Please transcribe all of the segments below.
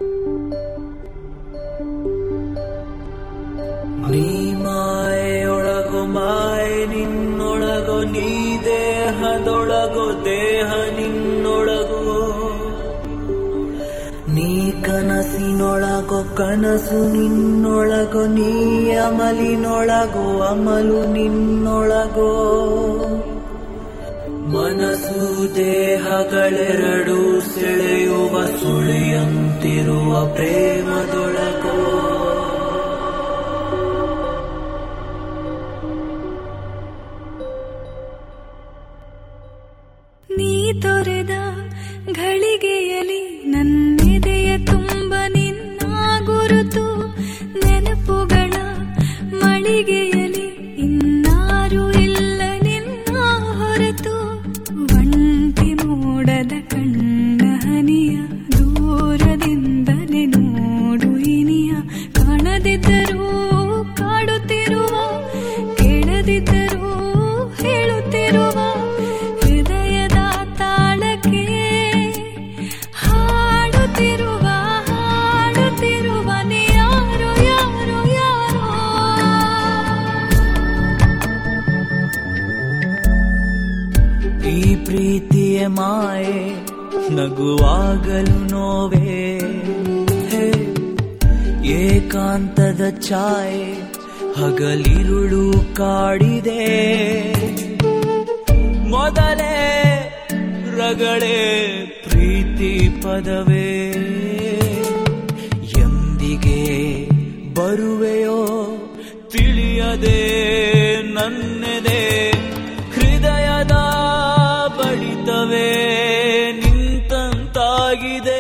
ನೀ ಮಾಯೆಯೊಳಗು ಮಾಯೆ ನಿನ್ನೊಳಗು ನೀ ದೇಹದೊಳಗು ದೇಹ ನಿನ್ನೊಳಗು ನೀ ಕನಸಿನೊಳಗು ಕನಸು ನಿನ್ನೊಳಗು ನೀ ಅಮಲಿನೊಳಗು ಅಮಲು ನಿನ್ನೊಳಗು ಮನಸ್ಸು ದೇಹಗಳೆರಡು ಸೆಳೆಯುವ ಸುಳಿಯಂತಿರುವ ಪ್ರೇಮದೊಳಗೋ ನೀ ತೊರೆದ ಘಳಿಗೆಯಲಿ ನನ್ನೆದೆಯ ತುಂಬ ನಿನ್ನ ಗುರುತು ನೆನಪುಗಳ ಮಳಿಗೆಯಲಿ ಇನ್ನಾರು ಇಲ್ಲ ನಿನ್ನ ಹೊರತು ಒಂಟಿ ಮೋಡದ ಕಣ್ಣ ಹನಿಯ ದೂರದಿಂದಲೇ ನೋಡು ಇನಿಯ ಕಾಣದಿದ್ದರೂ ಕಾಡುತ್ತಿರುವ ಕೇಳದಿದ್ದರೂ ಹೇಳುತ್ತಿರುವ ಹೃದಯದ ತಾಳಕ್ಕೆ ಹಾಡುತ್ತಿರುವ ಹಾಡುತ್ತಿರುವ ನೀ ಯಾರು ಯಾರು ಯಾರೋ ಈ ಪ್ರೀತಿಯ ಮಾಯೆ ನಗುವಾಗಲು ನೋವೇ ಹೇ, ಏಕಾಂತದ ಛಾಯೆ ಹಗಲಿರುಳು ಕಾಡಿದೆ ಮೊದಲೇ ರಗಳೇ ಪ್ರೀತಿ ಪದವೇ ಎಂದಿಗೆ ಬರುವೆಯೋ ತಿಳಿಯದೆ ನನ್ನೆದೆ ಹೃದಯದ ಬಡಿತವೇ ನಿಂತಂತಾಗಿದೆ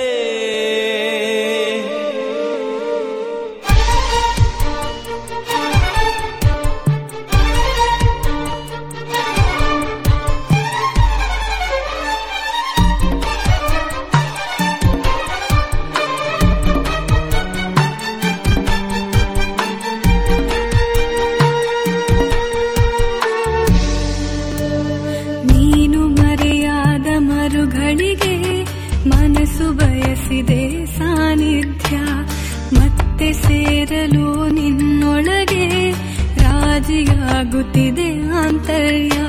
ನೀನು ಮರೆಯಾದ ಮರುಗಳಿಗೆ ಮನಸ್ಸು ಬಯಸಿದೆ ಸಾನ್ನಿಧ್ಯ ಮತ್ತೆ ಸೇರಲು ನಿನ್ನೊಳಗೆ ರಾಜಿಯಾಗುತ್ತಿದೆ ಆಂತರ್ಯ